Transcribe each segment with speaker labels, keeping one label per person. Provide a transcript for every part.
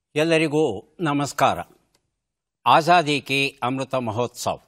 Speaker 1: ಎಲ್ಲರಿಗೂ ನಮಸ್ಕಾರ ಆಜಾದಿ ಕಿ ಅಮೃತ ಮಹೋತ್ಸವ್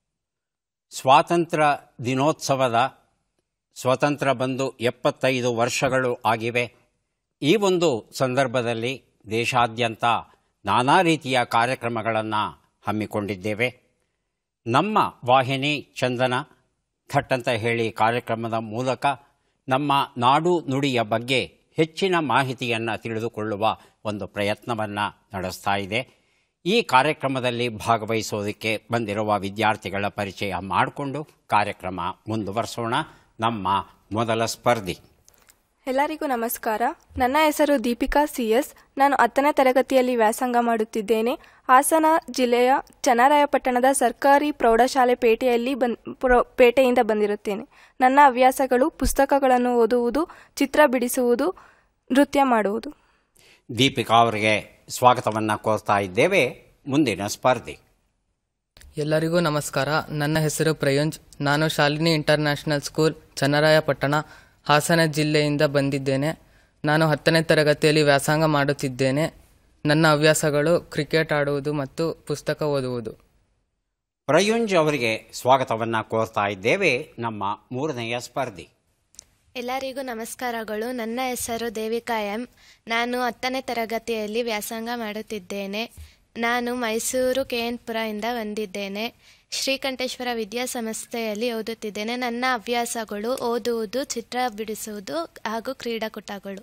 Speaker 1: ಸ್ವಾತಂತ್ರ್ಯ ದಿನೋತ್ಸವದ ಸ್ವತಂತ್ರ ಬಂದು ಎಪ್ಪತ್ತೈದು ವರ್ಷಗಳು ಆಗಿವೆ ಈ ಒಂದು ಸಂದರ್ಭದಲ್ಲಿ ದೇಶಾದ್ಯಂತ ನಾನಾ ರೀತಿಯ ಕಾರ್ಯಕ್ರಮಗಳನ್ನು ಹಮ್ಮಿಕೊಂಡಿದ್ದೇವೆ ನಮ್ಮ ವಾಹಿನಿ ಚಂದನ ಥಟ್ ಅಂತ ಹೇಳಿ ಕಾರ್ಯಕ್ರಮದ ಮೂಲಕ ನಮ್ಮ ನಾಡು ನುಡಿಯ ಬಗ್ಗೆ ಹೆಚ್ಚಿನ ಮಾಹಿತಿಯನ್ನು ತಿಳಿದುಕೊಳ್ಳುವ ಒಂದು ಪ್ರಯತ್ನವನ್ನು ನಡೆಸ್ತಾ ಇದೆ ಈ ಕಾರ್ಯಕ್ರಮದಲ್ಲಿ ಭಾಗವಹಿಸೋದಕ್ಕೆ ಬಂದಿರುವ ವಿದ್ಯಾರ್ಥಿಗಳ ಪರಿಚಯ ಮಾಡಿಕೊಂಡು ಕಾರ್ಯಕ್ರಮ ಮುಂದುವರಿಸೋಣ ನಮ್ಮ ಮೊದಲ ಸ್ಪರ್ಧಿ
Speaker 2: ಎಲ್ಲರಿಗೂ ನಮಸ್ಕಾರ ನನ್ನ ಹೆಸರು ದೀಪಿಕಾ ಸಿ ಎಸ್ ನಾನು ಹತ್ತನೇ ತರಗತಿಯಲ್ಲಿ ವ್ಯಾಸಂಗ ಮಾಡುತ್ತಿದ್ದೇನೆ ಹಾಸನ ಜಿಲ್ಲೆಯ ಚನ್ನರಾಯಪಟ್ಟಣದ ಸರ್ಕಾರಿ ಪ್ರೌಢಶಾಲೆ ಪೇಟೆಯಲ್ಲಿ ಬನ್ ಪ್ರೊ ಪೇಟೆಯಿಂದ ಬಂದಿರುತ್ತೇನೆ ನನ್ನ ಹವ್ಯಾಸಗಳು ಪುಸ್ತಕಗಳನ್ನು ಓದುವುದು ಚಿತ್ರ ಬಿಡಿಸುವುದು ನೃತ್ಯ ಮಾಡುವುದು
Speaker 1: ದೀಪಿಕಾ ಅವರಿಗೆ ಸ್ವಾಗತವನ್ನು ಕೋರ್ತಾ ಇದ್ದೇವೆ ಮುಂದಿನ ಸ್ಪರ್ಧಿ
Speaker 3: ಎಲ್ಲರಿಗೂ ನಮಸ್ಕಾರ ನನ್ನ ಹೆಸರು ಪ್ರಯುಂಜ್ ನಾನು ಶಾಲಿನಿ ಇಂಟರ್ನ್ಯಾಷನಲ್ ಸ್ಕೂಲ್ ಚನ್ನರಾಯಪಟ್ಟಣ ಹಾಸನ ಜಿಲ್ಲೆಯಿಂದ ಬಂದಿದ್ದೇನೆ ನಾನು ಹತ್ತನೇ ತರಗತಿಯಲ್ಲಿ ವ್ಯಾಸಂಗ ಮಾಡುತ್ತಿದ್ದೇನೆ ನನ್ನ ಹವ್ಯಾಸಗಳು ಕ್ರಿಕೆಟ್ ಆಡುವುದು ಮತ್ತು ಪುಸ್ತಕ ಓದುವುದು
Speaker 1: ಪ್ರಯುಂಜ್ ಅವರಿಗೆ ಸ್ವಾಗತವನ್ನು ಕೋರ್ತಾ ಇದ್ದೇವೆ ನಮ್ಮ ಮೂರನೆಯ ಸ್ಪರ್ಧಿ
Speaker 4: ಎಲ್ಲರಿಗೂ ನಮಸ್ಕಾರಗಳು ನನ್ನ ಹೆಸರು ದೇವಿಕಾ ಎಂ ನಾನು ಹತ್ತನೇ ತರಗತಿಯಲ್ಲಿ ವ್ಯಾಸಂಗ ಮಾಡುತ್ತಿದ್ದೇನೆ ನಾನು ಮೈಸೂರು ಕೆ ಎನ್ ಪುರದಿಂದ ಬಂದಿದ್ದೇನೆ ಶ್ರೀಕಂಠೇಶ್ವರ ವಿದ್ಯಾಸಂಸ್ಥೆಯಲ್ಲಿ ಓದುತ್ತಿದ್ದೇನೆ ನನ್ನ ಹವ್ಯಾಸಗಳು ಓದುವುದು ಚಿತ್ರ ಬಿಡಿಸುವುದು ಹಾಗೂ ಕ್ರೀಡಾಕೂಟಗಳು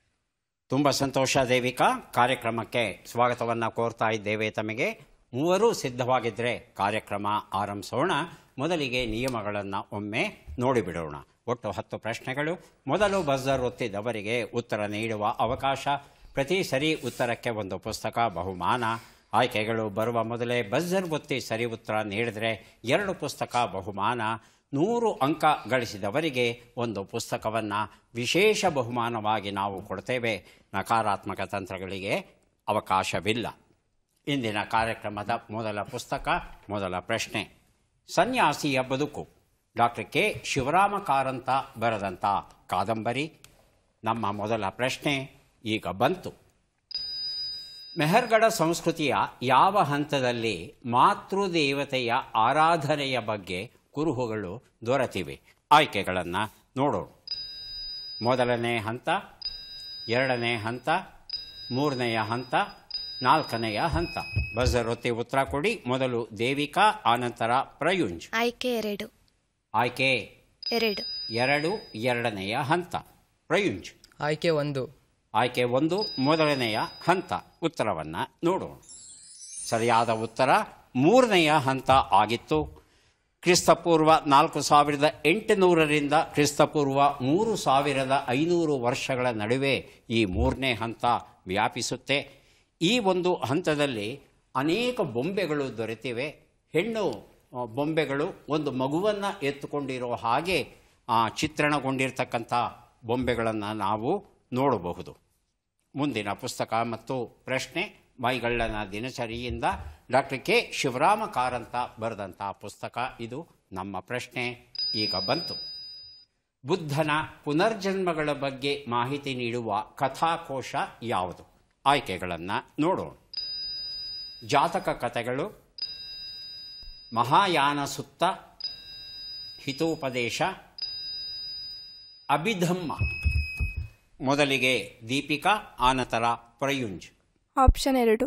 Speaker 1: ತುಂಬ ಸಂತೋಷ ದೇವಿಕಾ ಕಾರ್ಯಕ್ರಮಕ್ಕೆ ಸ್ವಾಗತವನ್ನು ಕೋರ್ತಾ ಇದ್ದೇವೆ ತಮಗೆ ಮೂವರು ಸಿದ್ಧವಾಗಿದ್ದರೆ ಕಾರ್ಯಕ್ರಮ ಆರಂಭಿಸೋಣ ಮೊದಲಿಗೆ ನಿಯಮಗಳನ್ನು ಒಮ್ಮೆ ನೋಡಿಬಿಡೋಣ ಒಟ್ಟು ಹತ್ತು ಪ್ರಶ್ನೆಗಳು ಮೊದಲು ಬಜರ್ ಒತ್ತಿದವರಿಗೆ ಉತ್ತರ ನೀಡುವ ಅವಕಾಶ ಪ್ರತಿ ಸರಿ ಉತ್ತರಕ್ಕೆ ಒಂದು ಪುಸ್ತಕ ಬಹುಮಾನ ಆಯ್ಕೆಗಳು ಬರುವ ಮೊದಲೇ ಬಜರ್ ಒತ್ತಿ ಸರಿ ಉತ್ತರ ನೀಡಿದರೆ ಎರಡು ಪುಸ್ತಕ ಬಹುಮಾನ ನೂರು ಅಂಕ ಗಳಿಸಿದವರಿಗೆ ಒಂದು ಪುಸ್ತಕವನ್ನು ವಿಶೇಷ ಬಹುಮಾನವಾಗಿ ನಾವು ಕೊಡ್ತೇವೆ ನಕಾರಾತ್ಮಕ ತಂತ್ರಗಳಿಗೆ ಅವಕಾಶವಿಲ್ಲ ಇಂದಿನ ಕಾರ್ಯಕ್ರಮದ ಮೊದಲ ಪುಸ್ತಕ ಮೊದಲ ಪ್ರಶ್ನೆ ಸನ್ಯಾಸಿಯ ಬದುಕು ಡಾಕ್ಟರ್ ಕೆ ಶಿವರಾಮ ಕಾರಂತ ಬರೆದಂಥ ಕಾದಂಬರಿ ನಮ್ಮ ಮೊದಲ ಪ್ರಶ್ನೆ ಈಗ ಬಂತು ಮೆಹರ್ಗಢ ಸಂಸ್ಕೃತಿಯ ಯಾವ ಹಂತದಲ್ಲಿ ಮಾತೃದೇವತೆಯ ಆರಾಧನೆಯ ಬಗ್ಗೆ ಕುರುಹುಗಳು ದೊರೆತಿವೆ ಆಯ್ಕೆಗಳನ್ನು ನೋಡೋಣ ಮೊದಲನೇ ಹಂತ ಎರಡನೇ ಹಂತ ಮೂರನೆಯ ಹಂತ ನಾಲ್ಕನೆಯ ಹಂತ ಬಜರ್ ಒತ್ತಿ ಉತ್ತರ ಕೊಡಿ ಮೊದಲು ದೇವಿಕಾ ಆನಂತರ ಪ್ರಯುಂಜ್
Speaker 4: ಆಯ್ಕೆ ಎರಡು
Speaker 1: ಆಯ್ಕೆ
Speaker 4: ಎರಡು
Speaker 1: ಎರಡು ಎರಡನೆಯ ಹಂತ ಪ್ರಯುಂಜ್
Speaker 3: ಆಯ್ಕೆ ಒಂದು
Speaker 1: ಆಯ್ಕೆ ಒಂದು ಮೊದಲನೆಯ ಹಂತ ಉತ್ತರವನ್ನು ನೋಡೋಣ ಸರಿಯಾದ ಉತ್ತರ ಮೂರನೆಯ ಹಂತ ಆಗಿತ್ತು ಕ್ರಿಸ್ತಪೂರ್ವ ನಾಲ್ಕು ಸಾವಿರದ ಎಂಟುನೂರರಿಂದ ಕ್ರಿಸ್ತಪೂರ್ವ ಮೂರು ಸಾವಿರದ ಐನೂರು ವರ್ಷಗಳ ನಡುವೆ ಈ ಮೂರನೇ ಹಂತ ವ್ಯಾಪಿಸುತ್ತೆ ಈ ಒಂದು ಹಂತದಲ್ಲಿ ಅನೇಕ ಬೊಂಬೆಗಳು ದೊರೆತಿವೆ ಹೆಣ್ಣು ಆ, ಬೊಂಬೆಗಳು ಒಂದು ಮಗುವನ್ನು ಎತ್ತುಕೊಂಡಿರೋ ಹಾಗೆ ಆ, ಚಿತ್ರಣಗೊಂಡಿರ್ತಕ್ಕಂಥ ಬೊಂಬೆಗಳನ್ನು ನಾವು ನೋಡಬಹುದು ಮುಂದಿನ ಪುಸ್ತಕ ಮತ್ತು ಪ್ರಶ್ನೆ ಮೈಗಳ್ಳನ ದಿನಚರಿಯಿಂದ ಡಾಕ್ಟರ್ ಕೆ ಶಿವರಾಮ ಕಾರಂತ ಬರೆದಂಥ ಪುಸ್ತಕ ಇದು ನಮ್ಮ ಪ್ರಶ್ನೆ ಈಗ ಬಂತು ಬುದ್ಧನ ಪುನರ್ಜನ್ಮಗಳ ಬಗ್ಗೆ ಮಾಹಿತಿ ನೀಡುವ ಕಥಾಕೋಶ ಯಾವುದು ಆಯ್ಕೆಗಳನ್ನು ನೋಡೋಣ ಜಾತಕ ಕಥೆಗಳು ಮಹಾಯಾನ ಸುತ್ತ ಹಿತೋಪದೇಶ ಅಭಿಧಮ್ಮ ಮೊದಲಿಗೆ ದೀಪಿಕಾ ಆನಂತರ ಪ್ರಯುಂಜ್
Speaker 2: ಆಪ್ಷನ್ ಎರಡು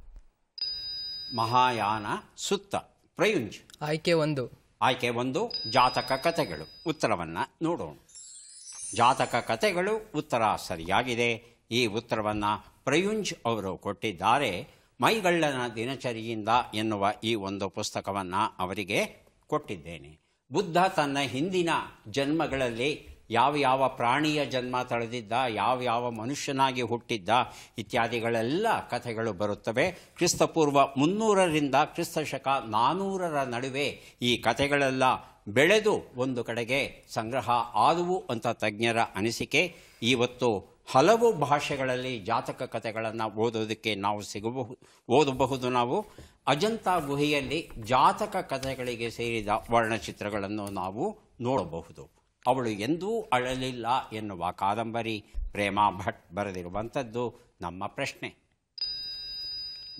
Speaker 1: ಮಹಾಯಾನ ಸುತ್ತ ಪ್ರಯುಂಜ್
Speaker 3: ಆಯ್ಕೆ ಒಂದು
Speaker 1: ಆಯ್ಕೆ ಒಂದು ಜಾತಕ ಕಥೆಗಳು ಉತ್ತರವನ್ನು ನೋಡೋಣ ಜಾತಕ ಕಥೆಗಳು ಉತ್ತರ ಸರಿಯಾಗಿದೆ ಈ ಉತ್ತರವನ್ನು ಪ್ರಯುಂಜ್ ಅವರು ಕೊಟ್ಟಿದ್ದಾರೆ ಮೈಗಳ್ಳನ ದಿನಚರಿಯಿಂದ ಎನ್ನುವ ಈ ಒಂದು ಪುಸ್ತಕವನ್ನು ಅವರಿಗೆ ಕೊಟ್ಟಿದ್ದೇನೆ ಬುದ್ಧ ತನ್ನ ಹಿಂದಿನ ಜನ್ಮಗಳಲ್ಲಿ ಯಾವ ಯಾವ ಪ್ರಾಣಿಯ ಜನ್ಮ ತಳೆದಿದ್ದ ಯಾವ ಯಾವ ಮನುಷ್ಯನಾಗಿ ಹುಟ್ಟಿದ್ದ ಇತ್ಯಾದಿಗಳೆಲ್ಲ ಕಥೆಗಳು ಬರುತ್ತವೆ ಕ್ರಿಸ್ತಪೂರ್ವ ಮುನ್ನೂರರಿಂದ ಕ್ರಿಸ್ತಶಕ ನಾನ್ನೂರರ ನಡುವೆ ಈ ಕಥೆಗಳೆಲ್ಲ ಬೆಳೆದು ಒಂದು ಕಡೆಗೆ ಸಂಗ್ರಹ ಆದುವು ಅಂತ ತಜ್ಞರ ಅನಿಸಿಕೆ ಇವತ್ತು ಹಲವು ಭಾಷೆಗಳಲ್ಲಿ ಜಾತಕ ಕಥೆಗಳನ್ನು ಓದೋದಕ್ಕೆ ನಾವು ಸಿಗಬಹುದು ಓದಬಹುದು ನಾವು ಅಜಂತ ಗುಹೆಯಲ್ಲಿ ಜಾತಕ ಕಥೆಗಳಿಗೆ ಸೇರಿದ ವರ್ಣಚಿತ್ರಗಳನ್ನು ನಾವು ನೋಡಬಹುದು ಅವಳು ಎಂದೂ ಅಳಲಿಲ್ಲ ಎನ್ನುವ ಕಾದಂಬರಿ ಪ್ರೇಮಾ ಭಟ್ ಬರೆದಿರುವಂಥದ್ದು ನಮ್ಮ ಪ್ರಶ್ನೆ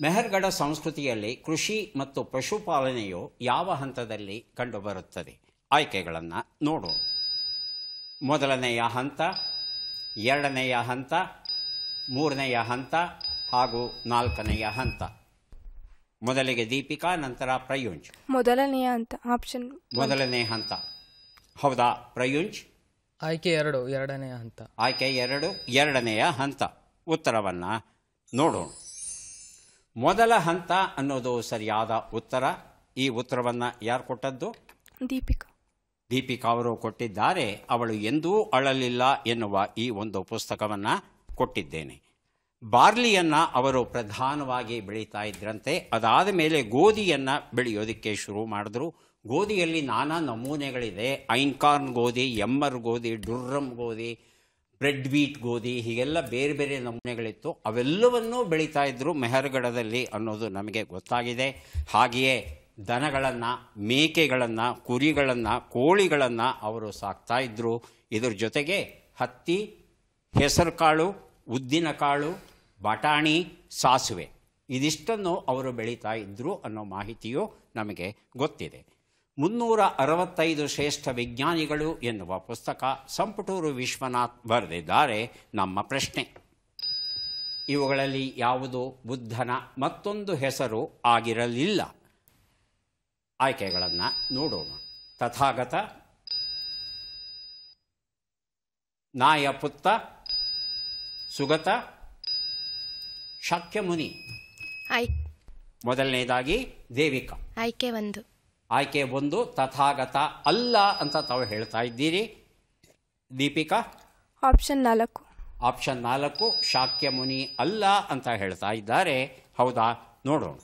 Speaker 1: ಮೆಹರ್ಗಢ ಸಂಸ್ಕೃತಿಯಲ್ಲಿ ಕೃಷಿ ಮತ್ತು ಪಶುಪಾಲನೆಯು ಯಾವ ಹಂತದಲ್ಲಿ ಕಂಡುಬರುತ್ತದೆ ಆಯ್ಕೆಗಳನ್ನು ನೋಡೋಣ ಮೊದಲನೆಯ ಹಂತ ಎರಡನೆಯ ಹಂತ ಮೂರನೆಯ ಹಂತ ಹಾಗೂ ನಾಲ್ಕನೆಯ ಹಂತ ಮೊದಲಿಗೆ ದೀಪಿಕಾ ನಂತರ ಪ್ರಯುಂಜ್
Speaker 2: ಮೊದಲನೆಯ ಅಂತ ಆಪ್ಷನ್
Speaker 1: ಮೊದಲನೇ ಹಂತ ಹೌದಾ ಪ್ರಯುಂಜ್
Speaker 3: ಆಯ್ಕೆ ಎರಡು ಎರಡನೆಯ ಹಂತ
Speaker 1: ಆಯ್ಕೆ ಎರಡು ಎರಡನೆಯ ಹಂತ ಉತ್ತರವನ್ನು ನೋಡೋಣ ಮೊದಲ ಹಂತ ಅನ್ನೋದು ಸರಿಯಾದ ಉತ್ತರ ಈ ಉತ್ತರವನ್ನು ಯಾರು ಕೊಟ್ಟದ್ದು
Speaker 2: ದೀಪಿಕಾ
Speaker 1: ದೀಪಿಕಾ ಅವರು ಕೊಟ್ಟಿದ್ದಾರೆ ಅವಳು ಎಂದೂ ಅಳಲಿಲ್ಲ ಎನ್ನುವ ಈ ಒಂದು ಪುಸ್ತಕವನ್ನು ಕೊಟ್ಟಿದ್ದೇನೆ ಬಾರ್ಲಿಯನ್ನು ಅವರು ಪ್ರಧಾನವಾಗಿ ಬೆಳೀತಾ ಇದ್ರಂತೆ ಅದಾದ ಮೇಲೆ ಗೋಧಿಯನ್ನು ಬೆಳೆಯೋದಕ್ಕೆ ಶುರು ಮಾಡಿದ್ರು ಗೋಧಿಯಲ್ಲಿ ನಾನಾ ನಮೂನೆಗಳಿದೆ ಐನ್ಕಾರ್ನ್ ಗೋಧಿ ಎಮ್ಮರ್ ಗೋಧಿ ಡುರ್ರಮ್ ಗೋಧಿ ಬ್ರೆಡ್ ವೀಟ್ ಗೋಧಿ ಹೀಗೆಲ್ಲ ಬೇರೆ ಬೇರೆ ನಮೂನೆಗಳಿತ್ತು ಅವೆಲ್ಲವನ್ನೂ ಬೆಳೀತಾ ಇದ್ದರು ಮೆಹರ್ಗಢದಲ್ಲಿ ಅನ್ನೋದು ನಮಗೆ ಗೊತ್ತಾಗಿದೆ ಹಾಗೆಯೇ ದನಗಳನ್ನು ಮೇಕೆಗಳನ್ನು ಕುರಿಗಳನ್ನು ಕೋಳಿಗಳನ್ನು ಅವರು ಸಾಕ್ತಾ ಇದ್ದರು ಇದ್ರ ಜೊತೆಗೆ ಹತ್ತಿ ಹೆಸರುಕಾಳು ಉದ್ದಿನಕಾಳು ಬಟಾಣಿ ಸಾಸುವೆ ಇದಿಷ್ಟನ್ನು ಅವರು ಬೆಳೀತಾ ಇದ್ದರು ಅನ್ನೋ ಮಾಹಿತಿಯು ನಮಗೆ ಗೊತ್ತಿದೆ ಮುನ್ನೂರ ಅರವತ್ತೈದು ಶ್ರೇಷ್ಠ ವಿಜ್ಞಾನಿಗಳು ಎನ್ನುವ ಪುಸ್ತಕ ಸಂಪುಟೂರು ವಿಶ್ವನಾಥ್ ಬರೆದಿದ್ದಾರೆ ನಮ್ಮ ಪ್ರಶ್ನೆ ಇವುಗಳಲ್ಲಿ ಯಾವುದು ಬುದ್ಧನ ಮತ್ತೊಂದು ಹೆಸರು ಆಗಿರಲಿಲ್ಲ ಆಯ್ಕೆಗಳನ್ನು ನೋಡೋಣ ತಥಾಗತ ನಾಯಪುತ್ತ ಸುಗತ ಶಾಕ್ಯಮುನಿ
Speaker 4: ಆಯ್
Speaker 1: ಮೊದಲನೇದಾಗಿ ದೇವಿಕಾ
Speaker 4: ಆಯ್ಕೆ ಒಂದು
Speaker 1: ಆಯ್ಕೆ ಒಂದು ತಥಾಗತ ಅಲ್ಲ ಅಂತ ತಾವು ಹೇಳ್ತಾ ಇದ್ದೀರಿ ದೀಪಿಕಾ
Speaker 2: ಆಪ್ಷನ್ ನಾಲ್ಕು
Speaker 1: ಆಪ್ಷನ್ ನಾಲ್ಕು ಶಾಕ್ಯಮುನಿ ಅಲ್ಲ ಅಂತ ಹೇಳ್ತಾ ಇದ್ದಾರೆ ಹೌದಾ ನೋಡೋಣ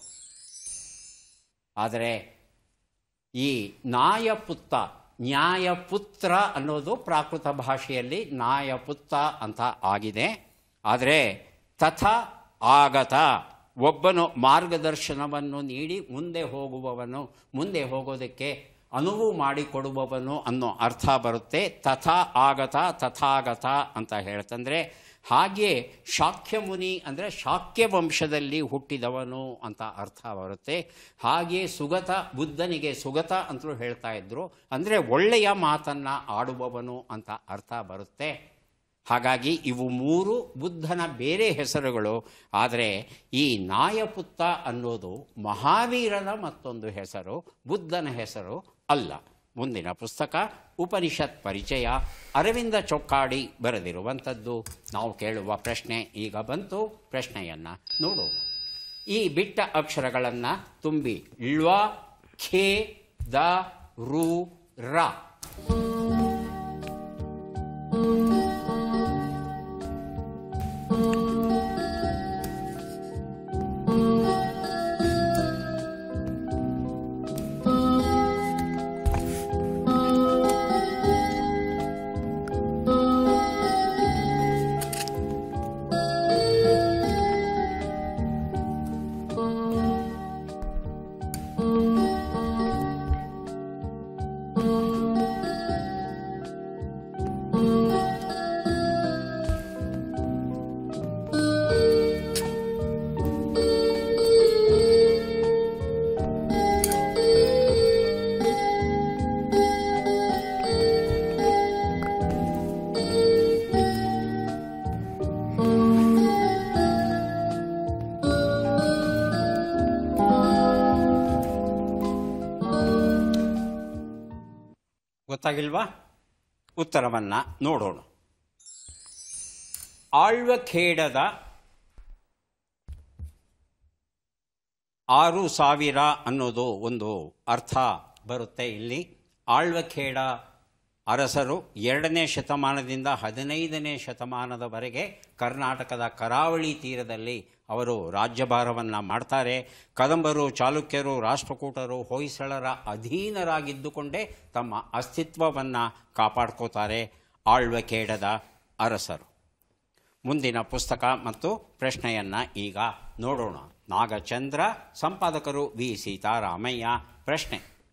Speaker 1: ಆದರೆ ಈ ನಾಯಪುತ್ತ ನ್ಯಾಯಪುತ್ರ ಅನ್ನೋದು ಪ್ರಾಕೃತ ಭಾಷೆಯಲ್ಲಿ ನಾಯಪುತ್ತ ಅಂತ ಆಗಿದೆ ಆದರೆ ತಥ ಆಗತ ಒಬ್ಬನು ಮಾರ್ಗದರ್ಶನವನ್ನು ನೀಡಿ ಮುಂದೆ ಹೋಗುವವನು ಮುಂದೆ ಹೋಗೋದಕ್ಕೆ ಅನುವು ಮಾಡಿಕೊಡುವವನು ಅನ್ನೋ ಅರ್ಥ ಬರುತ್ತೆ ತಥಾ ಆಗತ ತಥಾಗತ ಅಂತ ಹೇಳ್ತಂದ್ರೆ ಹಾಗೆ ಶಾಕ್ಯಮುನಿ ಅಂದರೆ ಶಾಕ್ಯ ವಂಶದಲ್ಲಿ ಹುಟ್ಟಿದವನು ಅಂತ ಅರ್ಥ ಬರುತ್ತೆ ಹಾಗೆ ಸುಗತ ಬುದ್ಧನಿಗೆ ಸುಗತ ಅಂತಲೂ ಹೇಳ್ತಾ ಇದ್ರು ಅಂದರೆ ಒಳ್ಳೆಯ ಮಾತನ್ನು ಆಡುವವನು ಅಂತ ಅರ್ಥ ಬರುತ್ತೆ ಹಾಗಾಗಿ ಇವು ಮೂರು ಬುದ್ಧನ ಬೇರೆ ಹೆಸರುಗಳು ಆದರೆ ಈ ನಾಯಪುತ್ತ ಅನ್ನೋದು ಮಹಾವೀರನ ಮತ್ತೊಂದು ಹೆಸರು ಬುದ್ಧನ ಹೆಸರು ಅಲ್ಲ ಮುಂದಿನ ಪುಸ್ತಕ ಉಪನಿಷತ್ ಪರಿಚಯ ಅರವಿಂದ ಚೊಕ್ಕಾಡಿ ಬರೆದಿರುವಂಥದ್ದು ನಾವು ಕೇಳುವ ಪ್ರಶ್ನೆ ಈಗ ಬಂತು ಪ್ರಶ್ನೆಯನ್ನು ನೋಡೋಣ ಈ ಬಿಟ್ಟ ಅಕ್ಷರಗಳನ್ನು ತುಂಬಿ ಳ್ವ ಖೇ ದ ರು ರ ಗೊತ್ತಾಗಿಲ್ವಾ ಉತ್ತರವನ್ನು ನೋಡೋಣ ಆಳ್ವಖೇಡದ ಆರು ಸಾವಿರ ಅನ್ನೋದು ಒಂದು ಅರ್ಥ ಬರುತ್ತೆ ಇಲ್ಲಿ ಆಳ್ವಖೇಡ ಅರಸರು ಎರಡನೇ ಶತಮಾನದಿಂದ ಹದಿನೈದನೇ ಶತಮಾನದವರೆಗೆ ಕರ್ನಾಟಕದ ಕರಾವಳಿ ತೀರದಲ್ಲಿ ಅವರು ರಾಜ್ಯಭಾರವನ್ನು ಮಾಡ್ತಾರೆ ಕದಂಬರು ಚಾಲುಕ್ಯರು ರಾಷ್ಟ್ರಕೂಟರು ಹೊಯ್ಸಳರ ಅಧೀನರಾಗಿದ್ದುಕೊಂಡೇ ತಮ್ಮ ಅಸ್ತಿತ್ವವನ್ನು ಕಾಪಾಡ್ಕೋತಾರೆ ಆಳ್ವಖೇಡದ ಅರಸರು ಮುಂದಿನ ಪುಸ್ತಕ ಮತ್ತು ಪ್ರಶ್ನೆಯನ್ನು ಈಗ ನೋಡೋಣ ನಾಗಚಂದ್ರ ಸಂಪಾದಕರು ವಿ ಸೀತಾರಾಮಯ್ಯ ಪ್ರಶ್ನೆ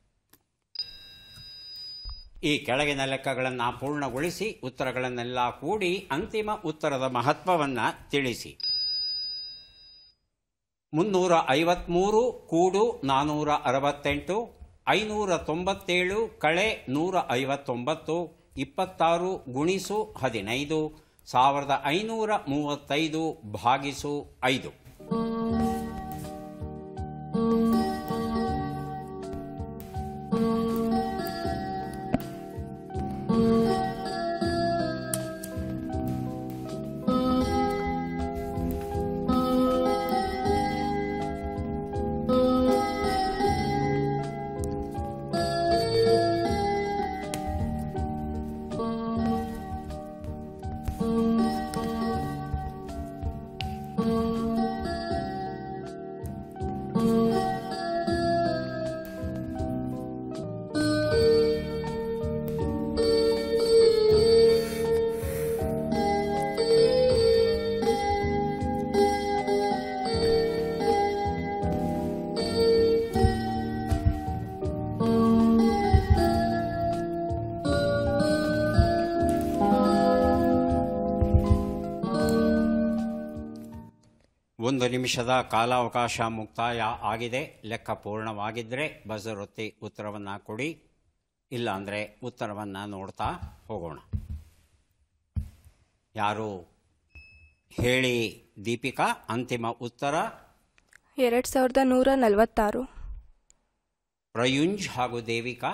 Speaker 1: ಈ ಕೆಳಗಿನ ಲೆಕ್ಕಗಳನ್ನು ಪೂರ್ಣಗೊಳಿಸಿ ಉತ್ತರಗಳನ್ನೆಲ್ಲ ಕೂಡಿ ಅಂತಿಮ ಉತ್ತರದ ಮಹತ್ವವನ್ನು ತಿಳಿಸಿ ಮುನ್ನೂರ ಐವತ್ತ್ಮೂರು ಕೂಡು ನಾನ್ನೂರ ಅರವತ್ತೆಂಟು ಐನೂರ ತೊಂಬತ್ತೇಳು ಕಳೆ ನೂರ ಐವತ್ತೊಂಬತ್ತು ಇಪ್ಪತ್ತಾರು ಗುಣಿಸು ಹದಿನೈದು ಸಾವಿರದ ಐನೂರ ಮೂವತ್ತೈದು ಭಾಗಿಸು ಐದು ಒಂದು ನಿಮಿಷದ ಕಾಲಾವಕಾಶ ಮುಕ್ತಾಯ ಆಗಿದೆ ಲೆಕ್ಕ ಪೂರ್ಣವಾಗಿದ್ದರೆ ಬಜರ್ ಒತ್ತಿ ಉತ್ತರವನ್ನು ಕೊಡಿ ಇಲ್ಲ ಅಂದರೆ ಉತ್ತರವನ್ನು ನೋಡ್ತಾ ಹೋಗೋಣ ಯಾರು ಹೇಳಿ ದೀಪಿಕಾ ಅಂತಿಮ ಉತ್ತರ
Speaker 2: ಎರಡು ಸಾವಿರದ ನೂರ ನಲವತ್ತಾರು
Speaker 1: ಪ್ರಯುಂಜ್ ಹಾಗೂ ದೇವಿಕಾ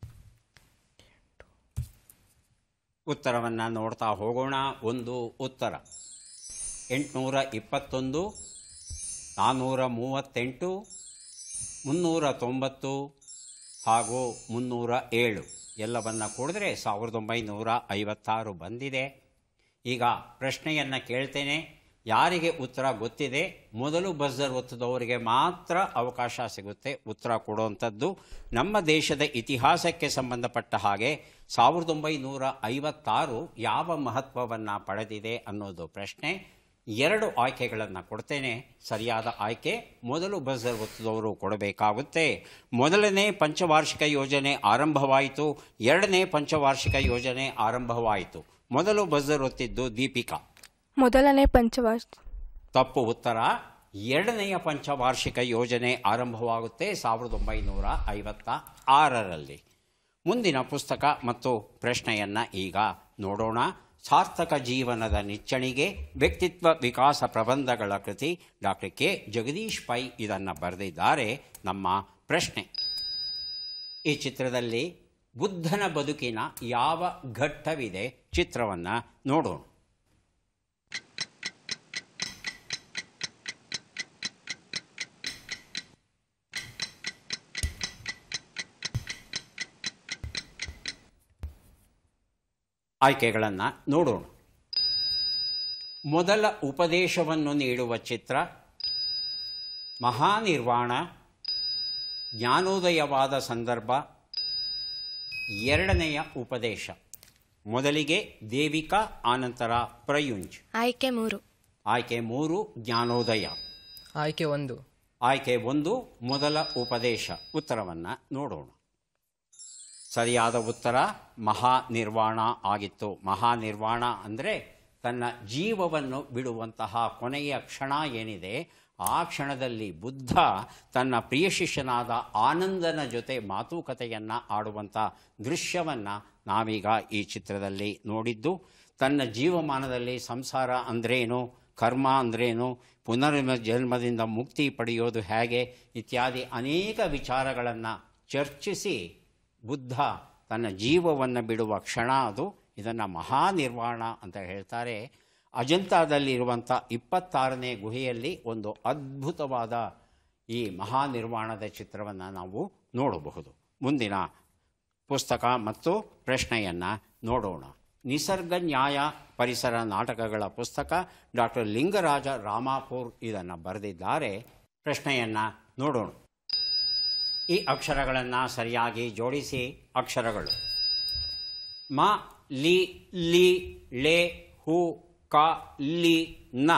Speaker 1: ಉತ್ತರವನ್ನು ನೋಡ್ತಾ ಹೋಗೋಣ ಒಂದು ಉತ್ತರ ಎಂಟುನೂರ ಇಪ್ಪತ್ತೊಂದು ನಾನ್ನೂರ ಮೂವತ್ತೆಂಟು ಮುನ್ನೂರ ತೊಂಬತ್ತು ಹಾಗೂ ಮುನ್ನೂರ ಏಳು ಎಲ್ಲವನ್ನು ಕೂಡಿದ್ರೆ ಸಾವಿರದ ಒಂಬೈನೂರ ಐವತ್ತಾರು ಬಂದಿದೆ ಈಗ ಪ್ರಶ್ನೆಯನ್ನು ಕೇಳ್ತೇನೆ ಯಾರಿಗೆ ಉತ್ತರ ಗೊತ್ತಿದೆ ಮೊದಲು ಬಜರ್ ಒತ್ತದವರಿಗೆ ಮಾತ್ರ ಅವಕಾಶ ಸಿಗುತ್ತೆ ಉತ್ತರ ಕೊಡುವಂಥದ್ದು ನಮ್ಮ ದೇಶದ ಇತಿಹಾಸಕ್ಕೆ ಸಂಬಂಧಪಟ್ಟ ಹಾಗೆ ಸಾವಿರದ ಒಂಬೈನೂರ ಐವತ್ತಾರು ಯಾವ ಮಹತ್ವವನ್ನು ಪಡೆದಿದೆ ಅನ್ನೋದು ಪ್ರಶ್ನೆ ಎರಡು ಆಯ್ಕೆಗಳನ್ನು ಕೊಡ್ತೇನೆ ಸರಿಯಾದ ಆಯ್ಕೆ ಮೊದಲು ಬಜರ್ ಒತ್ತದವರು ಕೊಡಬೇಕಾಗುತ್ತೆ ಮೊದಲನೇ ಪಂಚವಾರ್ಷಿಕ ಯೋಜನೆ ಆರಂಭವಾಯಿತು ಎರಡನೇ ಪಂಚವಾರ್ಷಿಕ ಯೋಜನೆ ಆರಂಭವಾಯಿತು ಮೊದಲು ಬಜರ್ ಒತ್ತಿದ್ದು ದೀಪಿಕಾ
Speaker 2: ಮೊದಲನೇ ಪಂಚವಾರ್ಷ
Speaker 1: ತಪ್ಪು ಉತ್ತರ ಎರಡನೆಯ ಪಂಚವಾರ್ಷಿಕ ಯೋಜನೆ ಆರಂಭವಾಗುತ್ತೆ ಸಾವಿರದ ಒಂಬೈನೂರ ಐವತ್ತ ಆರರಲ್ಲಿ ಮುಂದಿನ ಪುಸ್ತಕ ಮತ್ತು ಪ್ರಶ್ನೆಯನ್ನು ಈಗ ನೋಡೋಣ ಸಾರ್ಥಕ ಜೀವನದ ನಿಚ್ಚಣಿಗೆ ವ್ಯಕ್ತಿತ್ವ ವಿಕಾಸ ಪ್ರಬಂಧಗಳ ಕೃತಿ ಡಾಕ್ಟರ್ ಕೆ ಜಗದೀಶ್ ಪೈ ಇದನ್ನು ಬರೆದಿದ್ದಾರೆ ನಮ್ಮ ಪ್ರಶ್ನೆ ಈ ಚಿತ್ರದಲ್ಲಿ ಬುದ್ಧನ ಬದುಕಿನ ಯಾವ ಘಟ್ಟವಿದೆ ಚಿತ್ರವನ್ನು ನೋಡೋಣ ಆಯ್ಕೆಗಳನ್ನು ನೋಡೋಣ ಮೊದಲ ಉಪದೇಶವನ್ನು ನೀಡುವ ಚಿತ್ರ ಮಹಾನಿರ್ವಾಣ ಜ್ಞಾನೋದಯವಾದ ಸಂದರ್ಭ ಎರಡನೆಯ ಉಪದೇಶ ಮೊದಲಿಗೆ ದೇವಿಕಾ ಆನಂತರ ಪ್ರಯುಂಜ್
Speaker 4: ಆಯ್ಕೆ ಮೂರು
Speaker 1: ಆಯ್ಕೆ ಮೂರು ಜ್ಞಾನೋದಯ
Speaker 3: ಆಯ್ಕೆ ಒಂದು
Speaker 1: ಆಯ್ಕೆ ಒಂದು ಮೊದಲ ಉಪದೇಶ ಉತ್ತರವನ್ನು ನೋಡೋಣ ಸರಿಯಾದ ಉತ್ತರ ಮಹಾನಿರ್ವಾಣ ಆಗಿತ್ತು ಮಹಾನಿರ್ವಾಣ ಅಂದರೆ ತನ್ನ ಜೀವವನ್ನು ಬಿಡುವಂತಹ ಕೊನೆಯ ಕ್ಷಣ ಏನಿದೆ ಆ ಕ್ಷಣದಲ್ಲಿ ಬುದ್ಧ ತನ್ನ ಪ್ರಿಯ ಶಿಷ್ಯನಾದ ಆನಂದನ ಜೊತೆ ಮಾತುಕತೆಯನ್ನು ಆಡುವಂಥ ದೃಶ್ಯವನ್ನು ನಾವೀಗ ಈ ಚಿತ್ರದಲ್ಲಿ ನೋಡಿದ್ದು ತನ್ನ ಜೀವಮಾನದಲ್ಲಿ ಸಂಸಾರ ಅಂದ್ರೇನು ಕರ್ಮ ಅಂದ್ರೇನು ಪುನರ್ಮ ಜನ್ಮದಿಂದ ಮುಕ್ತಿ ಪಡೆಯೋದು ಹೇಗೆ ಇತ್ಯಾದಿ ಅನೇಕ ವಿಚಾರಗಳನ್ನು ಚರ್ಚಿಸಿ ಬುದ್ಧ ತನ್ನ ಜೀವವನ್ನು ಬಿಡುವ ಕ್ಷಣ ಅದು ಇದನ್ನು ಮಹಾನಿರ್ವಾಣ ಅಂತ ಹೇಳ್ತಾರೆ ಅಜಂತಾದಲ್ಲಿರುವಂಥ ಇಪ್ಪತ್ತಾರನೇ ಗುಹೆಯಲ್ಲಿ ಒಂದು ಅದ್ಭುತವಾದ ಈ ಮಹಾನಿರ್ವಾಣದ ಚಿತ್ರವನ್ನು ನಾವು ನೋಡಬಹುದು ಮುಂದಿನ ಪುಸ್ತಕ ಮತ್ತು ಪ್ರಶ್ನೆಯನ್ನು ನೋಡೋಣ ನಿಸರ್ಗ ನ್ಯಾಯ ಪರಿಸರ ನಾಟಕಗಳ ಪುಸ್ತಕ ಡಾಕ್ಟರ್ ಲಿಂಗರಾಜ ರಾಮಾಪುರ್ ಇದನ್ನು ಬರೆದಿದ್ದಾರೆ ಪ್ರಶ್ನೆಯನ್ನು ನೋಡೋಣ ಈ ಅಕ್ಷರಗಳನ್ನು ಸರಿಯಾಗಿ ಜೋಡಿಸಿ ಅಕ್ಷರಗಳು ಮ ಲಿ ಲಿ ಳೆ ಹು ಕ ಲಿ ನ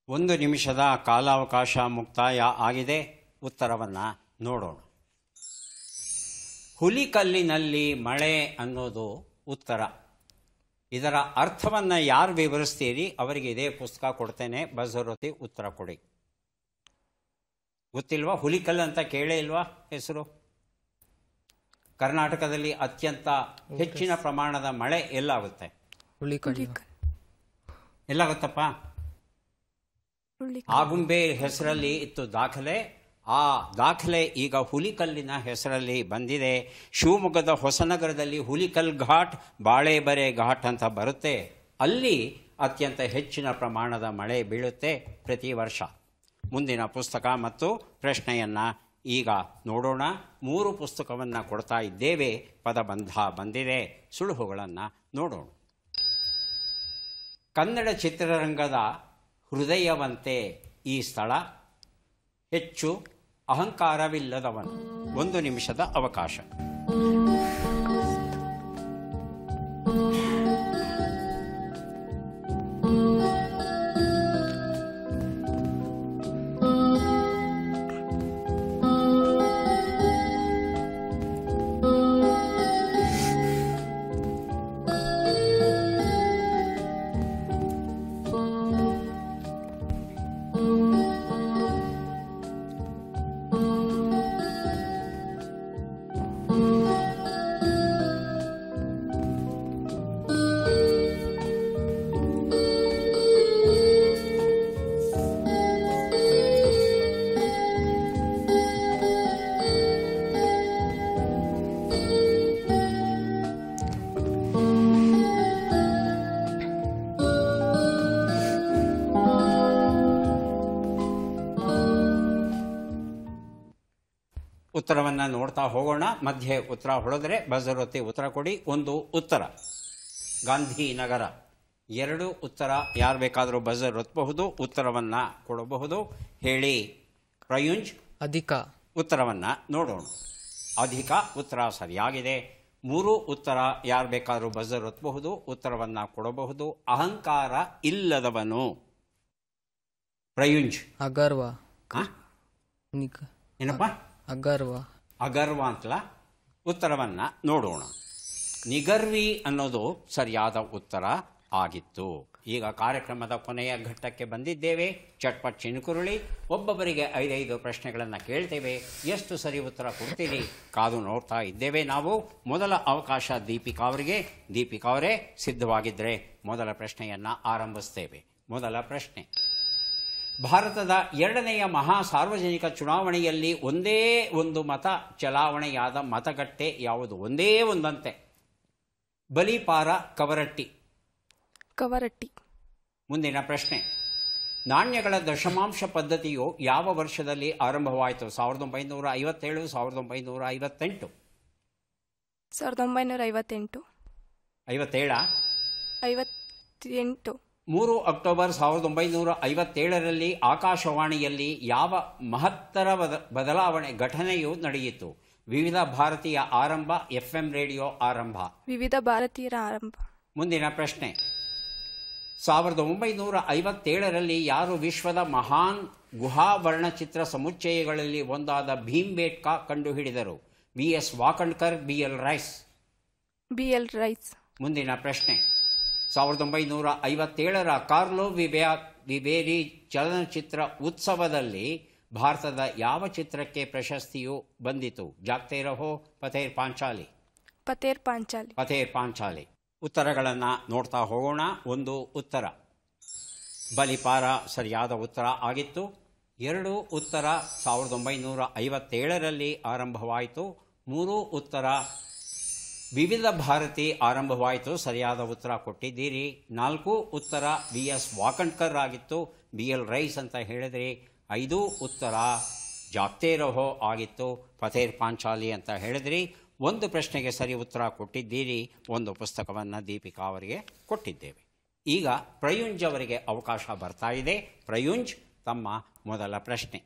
Speaker 1: ಒಂದು ನಿಮಿಷದ ಕಾಲಾವಕಾಶ ಮುಕ್ತಾಯ ಆಗಿದೆ ಉತ್ತರವನ್ನು ನೋಡೋಣ ಹುಲಿಕಲ್ಲಿನಲ್ಲಿ ಮಳೆ ಅನ್ನೋದು ಉತ್ತರ ಇದರ ಅರ್ಥವನ್ನು ಯಾರು ವಿವರಿಸ್ತೀರಿ ಅವರಿಗೆ ಇದೇ ಪುಸ್ತಕ ಕೊಡ್ತೇನೆ ಬಸರೊತ್ತಿ ಉತ್ತರ ಕೊಡಿ ಗೊತ್ತಿಲ್ವಾ ಹುಲಿಕಲ್ ಅಂತ ಕೇಳೇ ಇಲ್ವಾ ಹೆಸರು ಕರ್ನಾಟಕದಲ್ಲಿ ಅತ್ಯಂತ ಹೆಚ್ಚಿನ ಪ್ರಮಾಣದ ಮಳೆ ಎಲ್ಲಾಗುತ್ತೆ
Speaker 3: ಹುಳಿಕಲ್ಲು
Speaker 1: ಎಲ್ಲಾಗುತ್ತಪ್ಪ
Speaker 2: ಹುಳಿ
Speaker 1: ಆಗುಂಬೆ ಹೆಸರಲ್ಲಿ ಇತ್ತು ದಾಖಲೆ ಆ ದಾಖಲೆ ಈಗ ಹುಲಿಕಲ್ಲಿನ ಹೆಸರಲ್ಲಿ ಬಂದಿದೆ ಶಿವಮೊಗ್ಗದ ಹೊಸನಗರದಲ್ಲಿ ಹುಲಿಕಲ್ ಘಾಟ್ ಬಾಳೆಬರೆ ಘಾಟ್ ಅಂತ ಬರುತ್ತೆ ಅಲ್ಲಿ ಅತ್ಯಂತ ಹೆಚ್ಚಿನ ಪ್ರಮಾಣದ ಮಳೆ ಬೀಳುತ್ತೆ ಪ್ರತಿ ವರ್ಷ ಮುಂದಿನ ಪುಸ್ತಕ ಮತ್ತು ಪ್ರಶ್ನೆಯನ್ನು ಈಗ ನೋಡೋಣ ಮೂರು ಪುಸ್ತಕವನ್ನು ಕೊಡ್ತಾ ಇದ್ದೇವೆ ಪದಬಂಧ ಬಂದಿದೆ ಸುಳುಹುಗಳನ್ನು ನೋಡೋಣ ಕನ್ನಡ ಚಿತ್ರರಂಗದ ಹೃದಯವಂತೆ ಈ ಸ್ಥಳ ಹೆಚ್ಚು ಅಹಂಕಾರವಿಲ್ಲದವನು ಒಂದು ನಿಮಿಷದ ಅವಕಾಶ ಉತ್ತರವನ್ನು ನೋಡ್ತಾ ಹೋಗೋಣ ಮಧ್ಯೆ ಉತ್ತರ ಹೊಡೆದ್ರೆ ಬಜರೊತ್ತಿ ಉತ್ತರ ಕೊಡಿ ಒಂದು ಉತ್ತರ ಗಾಂಧಿನಗರ ಎರಡು ಉತ್ತರ ಯಾರು ಬೇಕಾದರೂ ಬಜರ್ ಒತ್ತಬಹುದು ಉತ್ತರವನ್ನು ಕೊಡಬಹುದು ಹೇಳಿ ಪ್ರಯುಂಜ್
Speaker 3: ಅಧಿಕ
Speaker 1: ಉತ್ತರವನ್ನು ನೋಡೋಣ ಅಧಿಕ ಉತ್ತರ ಸರಿಯಾಗಿದೆ ಮೂರು ಉತ್ತರ ಯಾರು ಬೇಕಾದರೂ ಬಜರ್ ಒತ್ತಬಹುದು ಉತ್ತರವನ್ನು ಕೊಡಬಹುದು ಅಹಂಕಾರ ಇಲ್ಲದವನು ಪ್ರಯುಂಜ್
Speaker 3: ಅಗರ್ವ
Speaker 1: ಆ?
Speaker 3: ನಿಕ
Speaker 1: ಏನಪ್ಪ
Speaker 3: ಅಗರ್ವ
Speaker 1: ಅಗರ್ವ ಅಂತಲ ಉತ್ತರವನ್ನು ನೋಡೋಣ ನಿಗರ್ವಿ ಅನ್ನೋದು ಸರಿಯಾದ ಉತ್ತರ ಆಗಿತ್ತು ಈಗ ಕಾರ್ಯಕ್ರಮದ ಕೊನೆಯ ಘಟ್ಟಕ್ಕೆ ಬಂದಿದ್ದೇವೆ ಚಟ್ಪಟ್ ಚಿನುಕುರುಳಿ ಒಬ್ಬೊಬ್ಬರಿಗೆ ಐದೈದು ಪ್ರಶ್ನೆಗಳನ್ನು ಕೇಳ್ತೇವೆ ಎಷ್ಟು ಸರಿ ಉತ್ತರ ಕೊಡ್ತೀರಿ ಕಾದು ನೋಡ್ತಾ ಇದ್ದೇವೆ ನಾವು ಮೊದಲ ಅವಕಾಶ ದೀಪಿಕಾ ಅವರಿಗೆ ದೀಪಿಕಾ ಅವರೇ ಸಿದ್ಧವಾಗಿದ್ದರೆ ಮೊದಲ ಪ್ರಶ್ನೆಯನ್ನು ಆರಂಭಿಸ್ತೇವೆ ಮೊದಲ ಪ್ರಶ್ನೆ ಭಾರತದ ಎರಡನೆಯ ಮಹಾ ಸಾರ್ವಜನಿಕ ಚುನಾವಣೆಯಲ್ಲಿ ಒಂದೇ ಒಂದು ಮತ ಚಲಾವಣೆಯಾದ ಮತಗಟ್ಟೆ ಯಾವುದು ಒಂದೇ ಒಂದಂತೆ ಬಲಿಪಾರ ಕವರಟ್ಟಿ
Speaker 2: ಕವರಟ್ಟಿ
Speaker 1: ಮುಂದಿನ ಪ್ರಶ್ನೆ ನಾಣ್ಯಗಳ ದಶಮಾಂಶ ಪದ್ಧತಿಯು ಯಾವ ವರ್ಷದಲ್ಲಿ ಆರಂಭವಾಯಿತು ಸಾವಿರದ ಒಂಬೈನೂರ ಐವತ್ತೇಳು ಸಾವಿರದ ಒಂಬೈನೂರ ಐವತ್ತೆಂಟು
Speaker 2: ಸಾವಿರದ ಒಂಬೈನೂರ ಐವತ್ತೆಂಟು
Speaker 1: ಐವತ್ತೇಳ
Speaker 2: ಐವತ್ತೆಂಟು
Speaker 1: ಮೂರು ಅಕ್ಟೋಬರ್ ಸಾವಿರದ ಒಂಬೈನೂರ ಐವತ್ತೇಳರಲ್ಲಿ ಆಕಾಶವಾಣಿಯಲ್ಲಿ ಯಾವ ಮಹತ್ತರ ಬದ ಬದಲಾವಣೆ ಘಟನೆಯು ನಡೆಯಿತು ವಿವಿಧ ಭಾರತೀಯ ಆರಂಭ ಎಫ್ ಎಂ ರೇಡಿಯೋ ಆರಂಭ
Speaker 2: ವಿವಿಧ ಭಾರತೀಯರ ಆರಂಭ
Speaker 1: ಮುಂದಿನ ಪ್ರಶ್ನೆ ಸಾವಿರದ ಒಂಬೈನೂರ ಐವತ್ತೇಳರಲ್ಲಿ ಯಾರು ವಿಶ್ವದ ಮಹಾನ್ ಗುಹಾ ವರ್ಣಚಿತ್ರ ಸಮುಚ್ಚಯಗಳಲ್ಲಿ ಒಂದಾದ ಭೀಮ್ಬೇಟ್ಕಾ ಕಂಡುಹಿಡಿದರು B S Wakankar B L Rice
Speaker 2: B L Rice
Speaker 1: ಮುಂದಿನ ಪ್ರಶ್ನೆ ಸಾವಿರದ ಒಂಬೈನೂರ ಐವತ್ತೇಳರ ಕಾರ್ಲೋ ವಿಬ್ಯಾ ವಿಬೇರಿ ಚಲನಚಿತ್ರ ಉತ್ಸವದಲ್ಲಿ ಭಾರತದ ಯಾವ ಚಿತ್ರಕ್ಕೆ ಪ್ರಶಸ್ತಿಯು ಬಂದಿತು ಜಾಗ್ತೆ ರಹೋ ಪಥೇರ್ ಪಾಂಚಾಲಿ
Speaker 2: ಪತೇರ್ ಪಾಂಚಾಲಿ
Speaker 1: ಪಥೇರ್ ಪಾಂಚಾಲಿ ಉತ್ತರಗಳನ್ನು ನೋಡ್ತಾ ಹೋಗೋಣ ಒಂದು ಉತ್ತರ ಬಲಿಪಾರ ಸರಿಯಾದ ಉತ್ತರ ಆಗಿತ್ತು ಎರಡು ಉತ್ತರ ಸಾವಿರದ ಒಂಬೈನೂರ ಐವತ್ತೇಳರಲ್ಲಿ ಆರಂಭವಾಯಿತು ಮೂರು ಉತ್ತರ ವಿವಿಧ ಭಾರತಿ ಆರಂಭವಾಯಿತು ಸರಿಯಾದ ಉತ್ತರ ಕೊಟ್ಟಿದ್ದೀರಿ ನಾಲ್ಕು ಉತ್ತರ ಬಿ ಎಸ್ ವಾಕಣ್ಕರ್ ಆಗಿತ್ತು ಬಿ ಎಲ್ ರೈಸ್ ಅಂತ ಹೇಳಿದ್ರಿ ಐದು ಉತ್ತರ ಜಾಗ್ತೆ ರಹೋ ಆಗಿತ್ತು ಪಥೇರ್ ಪಾಂಚಾಲಿ ಅಂತ ಹೇಳಿದ್ರಿ ಒಂದು ಪ್ರಶ್ನೆಗೆ ಸರಿ ಉತ್ತರ ಕೊಟ್ಟಿದ್ದೀರಿ ಒಂದು ಪುಸ್ತಕವನ್ನು ದೀಪಿಕಾ ಅವರಿಗೆ ಕೊಟ್ಟಿದ್ದೇವೆ ಈಗ ಪ್ರಯುಂಜ್ ಅವರಿಗೆ ಅವಕಾಶ ಬರ್ತಾ ಇದೆ ಪ್ರಯುಂಜ್ ತಮ್ಮ ಮೊದಲ ಪ್ರಶ್ನೆ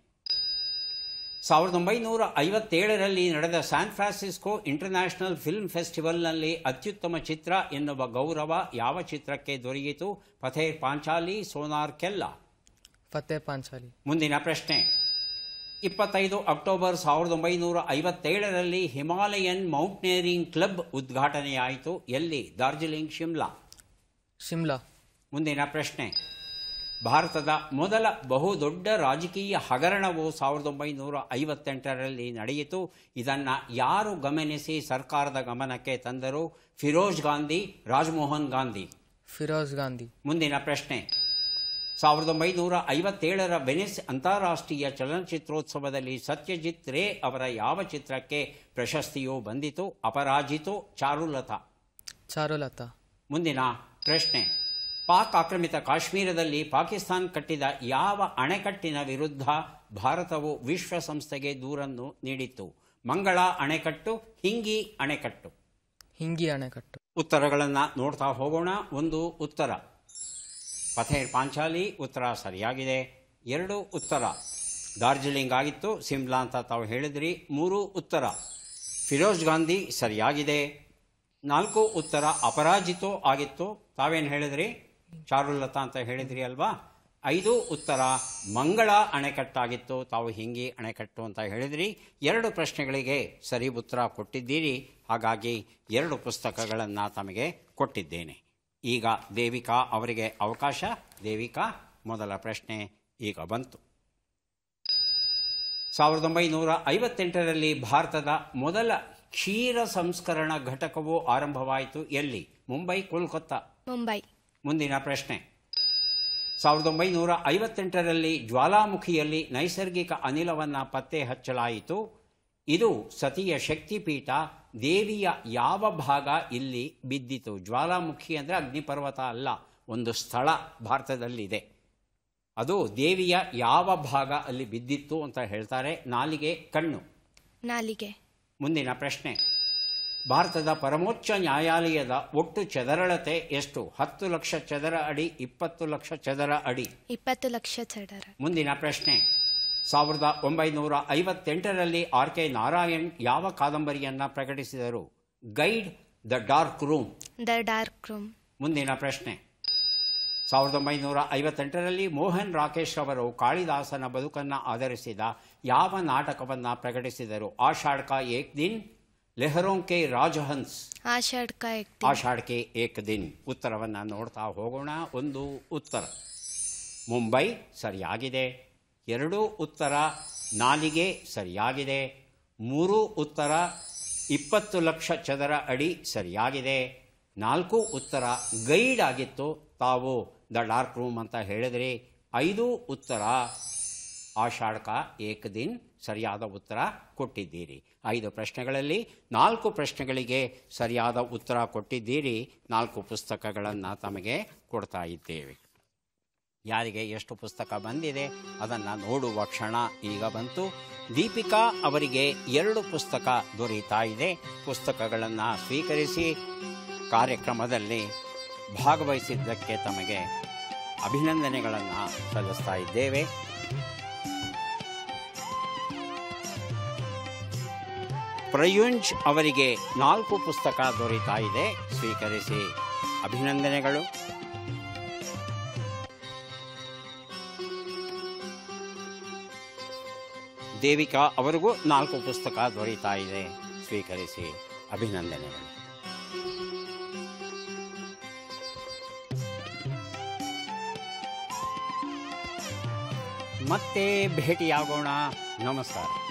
Speaker 1: ಸಾವಿರದ ಒಂಬೈನೂರ ಐವತ್ತೇಳರಲ್ಲಿ ನಡೆದ ಸ್ಯಾನ್ ಫ್ರಾನ್ಸಿಸ್ಕೋ ಇಂಟರ್ನ್ಯಾಷನಲ್ ಫಿಲ್ಮ್ ಫೆಸ್ಟಿವಲ್ನಲ್ಲಿ ಅತ್ಯುತ್ತಮ ಚಿತ್ರ ಎನ್ನುವ ಗೌರವ ಯಾವ ಚಿತ್ರಕ್ಕೆ ದೊರೆಯಿತು ಪಥೇರ್ ಪಾಂಚಾಲಿ ಸೋನಾರ್ ಕೆಲ್ಲ
Speaker 3: ಫತೇ ಪಾಂಚಾಲಿ
Speaker 1: ಮುಂದಿನ ಪ್ರಶ್ನೆ ಇಪ್ಪತ್ತೈದು ಅಕ್ಟೋಬರ್ ಸಾವಿರದ ಒಂಬೈನೂರ ಐವತ್ತೇಳರಲ್ಲಿ ಹಿಮಾಲಯನ್ ಮೌಂಟೇರಿಂಗ್ ಕ್ಲಬ್ ಉದ್ಘಾಟನೆಯಾಯಿತು ಎಲ್ಲಿ ಡಾರ್ಜಿಲಿಂಗ್ ಶಿಮ್ಲಾ
Speaker 3: ಶಿಮ್ಲಾ
Speaker 1: ಮುಂದಿನ ಪ್ರಶ್ನೆ ಭಾರತದ ಮೊದಲ ಬಹುದೊಡ್ಡ ರಾಜಕೀಯ ಹಗರಣವು ಸಾವಿರದ ಒಂಬೈನೂರ ಐವತ್ತೆಂಟರಲ್ಲಿ ನಡೆಯಿತು ಇದನ್ನು ಯಾರು ಗಮನಿಸಿ ಸರ್ಕಾರದ ಗಮನಕ್ಕೆ ತಂದರು ಫಿರೋಜ್ ಗಾಂಧಿ ರಾಜಮೋಹನ್ ಗಾಂಧಿ
Speaker 3: ಫಿರೋಜ್ ಗಾಂಧಿ
Speaker 1: ಮುಂದಿನ ಪ್ರಶ್ನೆ ಸಾವಿರದ ಒಂಬೈನೂರ ಐವತ್ತೇಳರ ವೆನಿಸ್ ಅಂತಾರಾಷ್ಟ್ರೀಯ ಚಲನಚಿತ್ರೋತ್ಸವದಲ್ಲಿ ಸತ್ಯಜಿತ್ ರೇ ಅವರ ಯಾವ ಚಿತ್ರಕ್ಕೆ ಪ್ರಶಸ್ತಿಯು ಬಂದಿತು ಅಪರಾಜಿತು ಚಾರುಲತಾ
Speaker 3: ಚಾರುಲತಾ
Speaker 1: ಮುಂದಿನ ಪ್ರಶ್ನೆ ಪಾಕ್ ಆಕ್ರಮಿತ ಕಾಶ್ಮೀರದಲ್ಲಿ ಪಾಕಿಸ್ತಾನ್ ಕಟ್ಟಿದ ಯಾವ ಅಣೆಕಟ್ಟಿನ ವಿರುದ್ಧ ಭಾರತವು ವಿಶ್ವಸಂಸ್ಥೆಗೆ ದೂರನ್ನು ನೀಡಿತ್ತು ಮಂಗಳ ಅಣೆಕಟ್ಟು ಹಿಂಗಿ ಅಣೆಕಟ್ಟು
Speaker 3: ಹಿಂಗಿ ಅಣೆಕಟ್ಟು
Speaker 1: ಉತ್ತರಗಳನ್ನು ನೋಡ್ತಾ ಹೋಗೋಣ ಒಂದು ಉತ್ತರ ಪಥೇರ್ ಪಾಂಚಾಲಿ ಉತ್ತರ ಸರಿಯಾಗಿದೆ ಎರಡು ಉತ್ತರ ಡಾರ್ಜಿಲಿಂಗ್ ಆಗಿತ್ತು ಸಿಮ್ಲಾ ಅಂತ ತಾವು ಹೇಳಿದ್ರಿ ಮೂರು ಉತ್ತರ ಫಿರೋಜ್ ಗಾಂಧಿ ಸರಿಯಾಗಿದೆ ನಾಲ್ಕು ಉತ್ತರ ಅಪರಾಜಿತೋ ಆಗಿತ್ತು ತಾವೇನು ಹೇಳಿದ್ರಿ ಚಾರುಲತಾ ಅಂತ ಹೇಳಿದ್ರಿ ಅಲ್ವಾ ಐದು ಉತ್ತರ ಮಂಗಳ ಅಣೆಕಟ್ಟಾಗಿತ್ತು ತಾವು ಹಿಂಗಿ ಅಣೆಕಟ್ಟು ಅಂತ ಹೇಳಿದ್ರಿ ಎರಡು ಪ್ರಶ್ನೆಗಳಿಗೆ ಸರಿ ಉತ್ತರ ಕೊಟ್ಟಿದ್ದೀರಿ ಹಾಗಾಗಿ ಎರಡು ಪುಸ್ತಕಗಳನ್ನು ತಮಗೆ ಕೊಟ್ಟಿದ್ದೇನೆ ಈಗ ದೇವಿಕಾ ಅವರಿಗೆ ಅವಕಾಶ ದೇವಿಕಾ ಮೊದಲ ಪ್ರಶ್ನೆ ಈಗ ಬಂತು ಸಾವಿರದ ಒಂಬೈನೂರ ಐವತ್ತೆಂಟರಲ್ಲಿ ಭಾರತದ ಮೊದಲ ಕ್ಷೀರ ಸಂಸ್ಕರಣ ಘಟಕವು ಆರಂಭವಾಯಿತು ಎಲ್ಲಿ ಮುಂಬೈ ಕೋಲ್ಕತ್ತಾ
Speaker 4: ಮುಂಬೈ
Speaker 1: ಮುಂದಿನ ಪ್ರಶ್ನೆ ಸಾವಿರದ ಒಂಬೈನೂರ ಐವತ್ತೆಂಟರಲ್ಲಿ ಜ್ವಾಲಾಮುಖಿಯಲ್ಲಿ ನೈಸರ್ಗಿಕ ಅನಿಲವನ್ನು ಪತ್ತೆ ಹಚ್ಚಲಾಯಿತು ಇದು ಸತಿಯ ಶಕ್ತಿಪೀಠ ದೇವಿಯ ಯಾವ ಭಾಗ ಇಲ್ಲಿ ಬಿದ್ದಿತು ಜ್ವಾಲಾಮುಖಿ ಅಂದರೆ ಅಗ್ನಿಪರ್ವತ ಅಲ್ಲ ಒಂದು ಸ್ಥಳ ಭಾರತದಲ್ಲಿದೆ ಅದು ದೇವಿಯ ಯಾವ ಭಾಗ ಅಲ್ಲಿ ಬಿದ್ದಿತ್ತು ಅಂತ ಹೇಳ್ತಾರೆ ನಾಲಿಗೆ ಕಣ್ಣು
Speaker 4: ನಾಲಿಗೆ
Speaker 1: ಮುಂದಿನ ಪ್ರಶ್ನೆ ಭಾರತದ ಪರಮೋಚ್ಚ ನ್ಯಾಯಾಲಯದ ಒಟ್ಟು ಚದರಳತೆ ಎಷ್ಟು ಹತ್ತು ಲಕ್ಷ ಚದರ ಅಡಿ ಇಪ್ಪತ್ತು ಲಕ್ಷ ಚದರ ಅಡಿ
Speaker 4: ಇಪ್ಪತ್ತು ಲಕ್ಷ ಚದರ
Speaker 1: ಮುಂದಿನ ಪ್ರಶ್ನೆ ಸಾವಿರದ ಒಂಬೈನೂರ ಐವತ್ತೆಂಟರಲ್ಲಿ ಆರ್ ಕೆ ನಾರಾಯಣ್ ಯಾವ ಕಾದಂಬರಿಯನ್ನು ಪ್ರಕಟಿಸಿದರು guide the dark room
Speaker 4: the dark room
Speaker 1: ಮುಂದಿನ ಪ್ರಶ್ನೆ ಸಾವಿರದ ಒಂಬೈನೂರ ಐವತ್ತೆಂಟರಲ್ಲಿ ಮೋಹನ್ ರಾಕೇಶ್ ಅವರು ಕಾಳಿದಾಸನ ಬದುಕನ್ನು ಆಧರಿಸಿದ ಯಾವ ನಾಟಕವನ್ನು ಪ್ರಕಟಿಸಿದರು ಆಷಾಢಕ ಏಕ್ ದಿನ್ ಲೆಹರೋಂಕೆ ರಾಜಹನ್ಸ್
Speaker 4: ಆಷಾಢಕ ಎಕ್ತಿ
Speaker 1: ಆಷಾಢಕ್ಕೆ ಏಕ್ ದಿನ್ ಉತ್ತರವನ್ನು ನೋಡ್ತಾ ಹೋಗೋಣ ಒಂದು ಉತ್ತರ ಮುಂಬೈ ಸರಿಯಾಗಿದೆ ಎರಡು ಉತ್ತರ ನಾಲಿಗೆ ಸರಿಯಾಗಿದೆ ಮೂರು ಉತ್ತರ ಇಪ್ಪತ್ತು ಲಕ್ಷ ಚದರ ಅಡಿ ಸರಿಯಾಗಿದೆ ನಾಲ್ಕು ಉತ್ತರ ಗೈಡ್ ಆಗಿತ್ತು ತಾವು ದ ಡಾರ್ಕ್ ರೂಮ್ ಅಂತ ಹೇಳಿದ್ರಿ ಐದು ಉತ್ತರ ಆಷಾಢಕ ಏಕ್ ದಿನ್ ಸರಿಯಾದ ಉತ್ತರ ಕೊಟ್ಟಿದ್ದೀರಿ ಐದು ಪ್ರಶ್ನೆಗಳಲ್ಲಿ ನಾಲ್ಕು ಪ್ರಶ್ನೆಗಳಿಗೆ ಸರಿಯಾದ ಉತ್ತರ ಕೊಟ್ಟಿದ್ದೀರಿ ನಾಲ್ಕು ಪುಸ್ತಕಗಳನ್ನು ತಮಗೆ ಕೊಡ್ತಾ ಇದ್ದೇವೆ ಯಾರಿಗೆ ಎಷ್ಟು ಪುಸ್ತಕ ಬಂದಿದೆ ಅದನ್ನು ನೋಡುವ ಕ್ಷಣ ಈಗ ಬಂತು ದೀಪಿಕಾ ಅವರಿಗೆ ಎರಡು ಪುಸ್ತಕ ದೊರೀತಾ ಇದೆ ಪುಸ್ತಕಗಳನ್ನು ಸ್ವೀಕರಿಸಿ ಕಾರ್ಯಕ್ರಮದಲ್ಲಿ ಭಾಗವಹಿಸಿದ್ದಕ್ಕೆ ತಮಗೆ ಅಭಿನಂದನೆಗಳನ್ನು ಸಲ್ಲಿಸ್ತಾ ಇದ್ದೇವೆ ಪ್ರಯುಂಜ್ ಅವರಿಗೆ ನಾಲ್ಕು ಪುಸ್ತಕ ದೊರೀತಾ ಇದೆ ಸ್ವೀಕರಿಸಿ ಅಭಿನಂದನೆಗಳು ದೇವಿಕಾ ಅವರಿಗೂ ನಾಲ್ಕು ಪುಸ್ತಕ ದೊರೀತಾ ಇದೆ ಸ್ವೀಕರಿಸಿ ಅಭಿನಂದನೆಗಳು ಮತ್ತೆ ಭೇಟಿಯಾಗೋಣ ನಮಸ್ಕಾರ